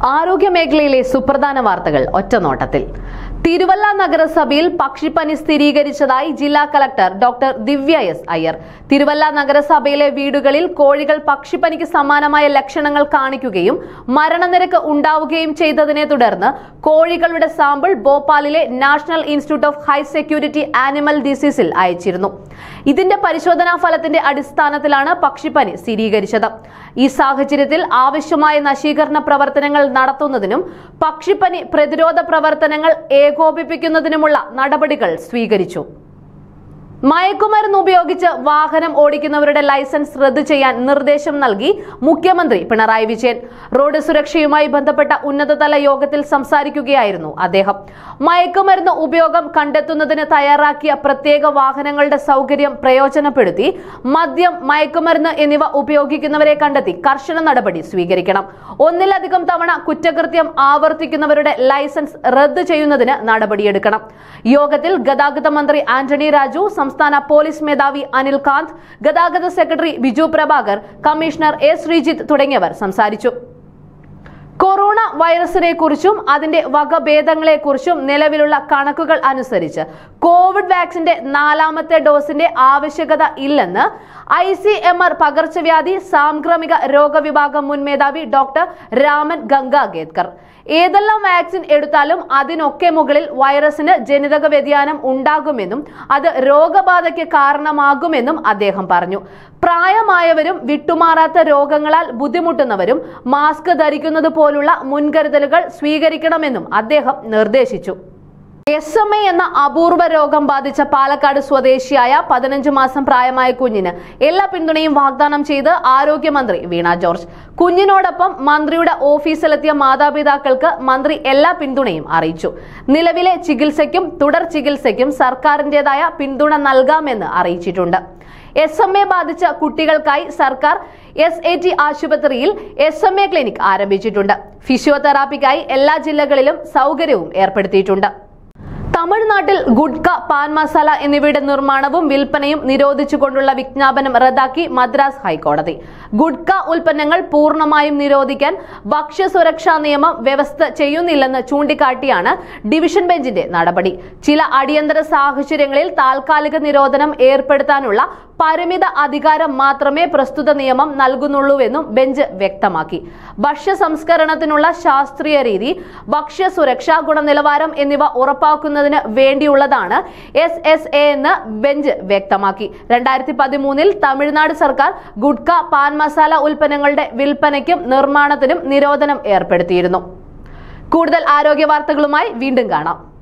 ആരോഗ്യ മേഖലയിലെ സുപ്രധാന വാർത്തകൾ ഒറ്റനോട്ടത്തിൽ തിരുവല്ല നഗരസഭയിൽ പക്ഷിപ്പനി സ്ഥിരീകരിച്ചതായി ജില്ലാ collector doctor Divya S Iyer Thiruvalla നഗരസഭയിലെ വീടുകളിൽ കോഴികൾ പക്ഷിപ്പനിക്ക് സമാനമായ ലക്ഷണങ്ങൾ കാണിക്കുകയും മരണനിരക്ക് ഉണ്ടാവുകയും ചെയ്തതിനെ തുടർന്ന് കോഴികളുടെ സാമ്പിൾ ഭോപ്പാലിലെ national institute of high security animal ഡിസീസിൽ അയച്ചിരുന്നു ഇതിന്റെ പരിശോധനാ ഫലത്തിന്റെ അടിസ്ഥാനത്തിലാണ് പക്ഷിപ്പനി സ്ഥിരീകരിച്ചത് ഈ സാഹചര്യത്തിൽ ആവശ്യമായ നശീകരണ പ്രവർത്തനങ്ങൾ നടത്തുന്നതിനും പക്ഷിപ്പനി പ്രതിരോധ പ്രവർത്തനങ്ങൾ ഏകോപിപ്പിക്കുന്നതിനുമുള്ള നടപടികൾ സ്വീകരിച്ചു മയക്കുമരുന്ന് ഉപയോഗിച്ച് വാഹനം ഓടിക്കുന്നവരുടെ ലൈസൻസ് റദ്ദു ചെയ്യാൻ നിർദ്ദേശം നൽകി മുഖ്യമന്ത്രി പിണറായി വിജയൻ റോഡ് സുരക്ഷയുമായി ബന്ധപ്പെട്ട ഉന്നതതല യോഗത്തിൽ സംസാരിക്കുകയായിരുന്നു അദ്ദേഹം മയക്കുമരുന്ന് ഉപയോഗം കണ്ടെത്തുന്നതിന് തയ്യാറാക്കിയ പ്രത്യേക വാഹനങ്ങളുടെ സൗകര്യം പ്രയോജനപ്പെടുത്തി മദ്യം മയക്കുമരുന്ന് എന്നിവ ഉപയോഗിക്കുന്നവരെ കണ്ടെത്തി കർശന നടപടി സ്വീകരിക്കണം ഒന്നിലധികം തവണ കുറ്റകൃത്യം ആവർത്തിക്കുന്നവരുടെ ലൈസൻസ് റദ്ദു ചെയ്യുന്നതിന് നടപടിയെടുക്കണം യോഗത്തിൽ ഗതാഗത മന്ത്രി ആന്റണി രാജു സംസ്ഥാന പോലീസ് മേധാവി അനിൽ കാന്ത് ഗതാഗത secretary Biju Prabhakar commissioner A Sreejith തുടങ്ങിയവർ സംസാരിച്ചു കൊറോണ വൈറസിനെ കുറിച്ചും അതിന്റെ വകഭേദങ്ങളെ കുറിച്ചും നിലവിലുള്ള കണക്കുകൾ അനുസരിച്ച് കോവിഡ് വാക്സിന്റെ നാലാമത്തെ ഡോസിന്റെ ആവശ്യകത ഇല്ലെന്ന് ഐ സി എം ആർ പകർച്ചവ്യാധി സാംക്രമിക രോഗവിഭാഗം മുൻ മേധാവി ഡോക്ടർ രാമൻ ഗംഗാഗേദ്കർ ഏതെല്ലാം വാക്സിൻ എടുത്താലും അതിനൊക്കെ മുകളിൽ വൈറസിന് ജനിതക വ്യതിയാനം ഉണ്ടാകുമെന്നും അത് രോഗബാധയ്ക്ക് കാരണമാകുമെന്നും അദ്ദേഹം പറഞ്ഞു പ്രായമായവരും വിട്ടുമാറാത്ത രോഗങ്ങളാൽ ബുദ്ധിമുട്ടുന്നവരും മാസ്ക് ധരിക്കുന്നത് പോലുള്ള മുൻകരുതലുകൾ സ്വീകരിക്കണമെന്നും അദ്ദേഹം നിർദ്ദേശിച്ചു എസ് എം എ എന്ന അപൂർവ രോഗം ബാധിച്ച പാലക്കാട് സ്വദേശിയായ പതിനഞ്ച് മാസം പ്രായമായ കുഞ്ഞിന് എല്ലാ പിന്തുണയും വാഗ്ദാനം ചെയ്ത് ആരോഗ്യമന്ത്രി വീണ ജോർജ് കുഞ്ഞിനോടൊപ്പം മന്ത്രിയുടെ ഓഫീസിലെത്തിയ മാതാപിതാക്കൾക്ക് മന്ത്രി എല്ലാ പിന്തുണയും അറിയിച്ചു നിലവിലെ ചികിത്സയ്ക്കും തുടർ ചികിത്സയ്ക്കും സർക്കാരിന്റേതായ പിന്തുണ നൽകാമെന്ന് അറിയിച്ചിട്ടുണ്ട് എസ് എം എ ബാധിച്ച കുട്ടികൾക്കായി സർക്കാർ എസ് എ ടി ആശുപത്രിയിൽ എസ് എം എ ക്ലിനിക് ആരംഭിച്ചിട്ടുണ്ട് ഫിസിയോതെറാപ്പിക്കായി എല്ലാ ജില്ലകളിലും സൗകര്യവും ഏർപ്പെടുത്തിയിട്ടുണ്ട് തമിഴ്നാട്ടിൽ ഗുഡ്ക പാൻ മസാല എന്നിവയുടെ നിർമ്മാണവും വിൽപ്പനയും നിരോധിച്ചുകൊണ്ടുള്ള വിജ്ഞാപനം റദ്ദാക്കി മദ്രാസ് ഹൈക്കോടതി ഗുഡ്ക ഉൽപ്പന്നങ്ങൾ പൂർണ്ണമായും നിരോധിക്കാൻ ഭക്ഷ്യസുരക്ഷാ നിയമം വ്യവസ്ഥ ചെയ്യുന്നില്ലെന്ന് ചൂണ്ടിക്കാട്ടിയാണ് ഡിവിഷൻ ബെഞ്ചിന്റെ നടപടി ചില അടിയന്തര സാഹചര്യങ്ങളിൽ താൽക്കാലിക നിരോധനം ഏർപ്പെടുത്താനുള്ള പരിമിത അധികാരം മാത്രമേ പ്രസ്തുത നിയമം നൽകുന്നുള്ളൂവെന്നും ബെഞ്ച് വ്യക്തമാക്കി ഭക്ഷ്യ സംസ്കരണത്തിനുള്ള ശാസ്ത്രീയ രീതി ഭക്ഷ്യ സുരക്ഷാ ഗുണനിലവാരം എന്നിവ ഉറപ്പാക്കുന്നതിന് വേണ്ടിയുള്ളതാണ് എസ് എസ് എ എന്ന് ബെഞ്ച് വ്യക്തമാക്കി രണ്ടായിരത്തി പതിമൂന്നിൽ തമിഴ്നാട് സർക്കാർ ഗുഡ്ക പാൻ മസാല ഉൽപ്പന്നങ്ങളുടെ വിൽപ്പനയ്ക്കും നിർമ്മാണത്തിനും നിരോധനം ഏർപ്പെടുത്തിയിരുന്നു കൂടുതൽ ആരോഗ്യ വാർത്തകളുമായി വീണ്ടും കാണാം